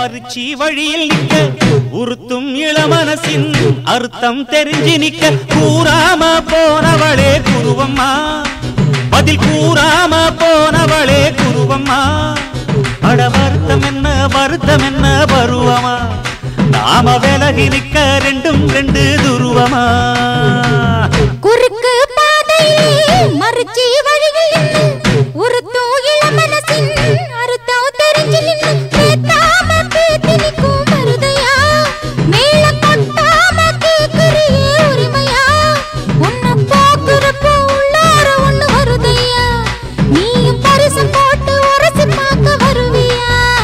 மறுச்சி வழியில் நிக்க உறுத்தும் இளமனசின் அர்த்தம் தெரிஞ்சு நிக்க கூறாம போனவளே குருவம்மா பதில் கூறாம போனவளே குருவம்மா அட வருத்தம் என்ன வருத்தம் என்ன பருவமா நாம விலகி நிக்க ரெண்டும் ரெண்டு துருவமா குறுக்கு பாதையிலே மறுச்சி வழியில் நின்னு உறுத்தும் இளமனசின் அறுத்தம் தெரிஞ்சு நின்னு பேத்தாம பேத்தி நிக்கும் மருதையா மேல கொட்டாம கேக்குறியே உரிமையா உன்னை பாக்குறப்போ உள்ளார ஒண்ணு வருதையா நீயும் பரிசு போட்டு உரசி பார்க்க வருவியா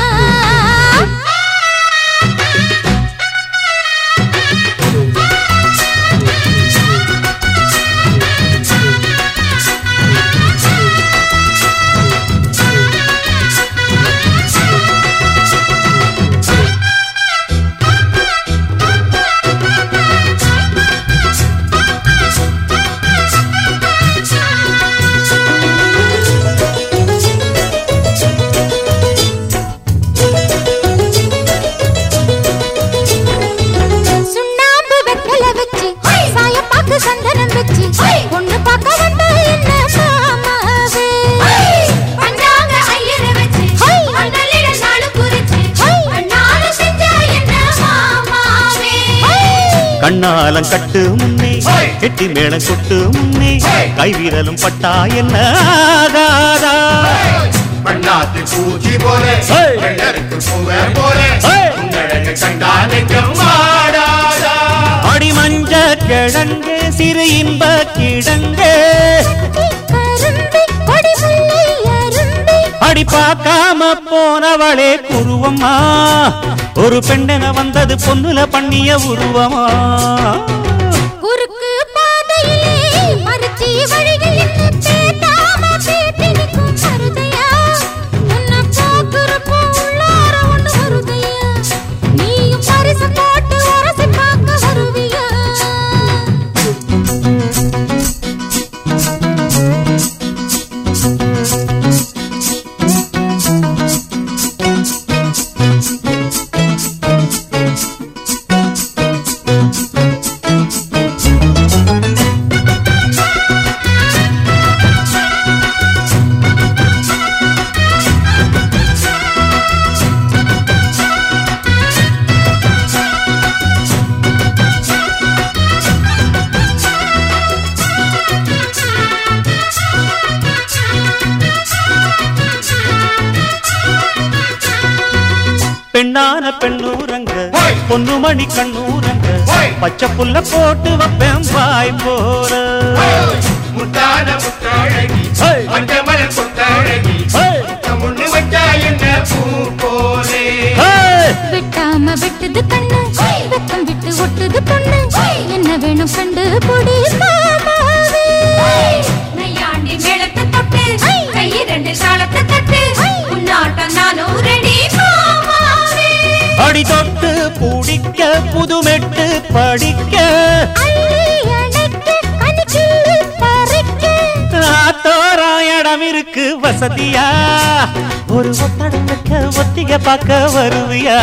சுண்ணாம்பு வெத்தல வச்சு சாயப்பாக்கு சந்தனம் வச்சு பொண்ணு பார்க்க வந்த என்ன மாமாவே பஞ்சாங்க ஐயரை வச்சு மண்ணலிட நாளு குறிச்சு கண்ணால செஞ்ச என்ன மாமாவே கண்ணாலம் கட்டு முன்னே கெட்டி மேளம் கொட்டு முன்னே கைவிரலும் பட்டா என்ன ஆகாதா பண்ணாத்து பூச்சி போல ஏய். வெள்ளருக்கு பூவை போல ஏய். உங்களழகு கண்டா நெஞ்சம் வாடாதா அடி மஞ்ச கிழங்கு சிறு இன்ப கிழங்கு கரும்பி கொடி முல்லை அரும்பி அடி பார்க்காம போனவளே குருவம்மா ஒரு பெண்ணென வந்தது பொண்ணுல பண்ணிய உருவமா குறுக்கு பாதையிலே மறுச்சி வழியில் நின்னு பேத்தாம பேத்தி நிக்கும் மருதையா உன்னை பாக்குறப்போ உள்ளார ஒண்ணு வருதையா நீயும் பரிசு போட்டு உரசி பார்க்க வருவியா பெண்ணான பெண்ணூரங்க ஓய். பொண்ணு மணி கண்ணூரங்க ஓய். பச்சை புல்ல போட்டு வைப்பேன் வாய் போற முத்தான முத்தாழகி ஏய். மஞ்சமலர் கொத்தாழகி ஏய். முன்னு வச்சா என்ன பூ போலே ஏய்! வெட்டாம வெட்டுது கண்ணு வெக்கம் விட்டு ஒட்டுது பொண்ணு என்ன வேணும் கண்டு பொடி மாமாவே நையாண்டி மேளத்தை தொட்டு கை ரெண்டு தாளத்தை தட்டு உன்னாட்டம் நானும் ரெடி மாமாவே அடி தொட்டு பிடிக்க புதுமெட்டு படிக்க அள்ளி அணைக்க கனிக்கிள்ளி பறிக்க ஆத்தோரம் இடம் இருக்கு வசதியா ஒரு ஒத்தடம் வைக்க ஒத்திக பார்க்க வருவியா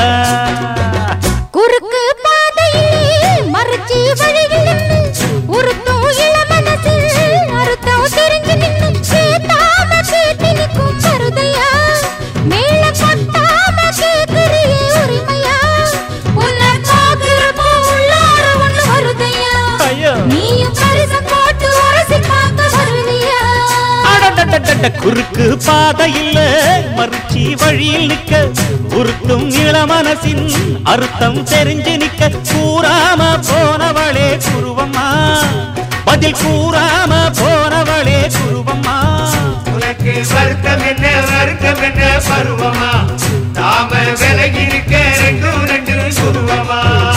குறுக்கு பாதையிலே மறுச்சி வழியில் நின்னு உருத்தும் இளமனசில் அறுத்தம் தெரிஞ்சு நின்னு சேத்தாம சேத்தி நிற்கும் கருதையா மேல கொட்டாம கேக்குறியே உரிமையா உன்னை பாக்குறப்போ உள்ளார ஒண்ணு வருதையா ஐயோ நீயும் பரிசு போட்டு உரசி பார்க்க வருவியா அடடடடட, குறுக்கு பாதையில் மறுச்சி வழியில் நிக்க உருத்தும் இளமனசின் அர்த்தம் தெரிஞ்சு நிக்க கூறாம போனவளே குருவம்மா பதில் கூறாம போனவளே குருவம்மா உனக்கு வருத்தம் என்ன வருத்தம் என்ன பருவமா நாம விலகி இருக்க ரெண்டும் ரெண்டு குருவமா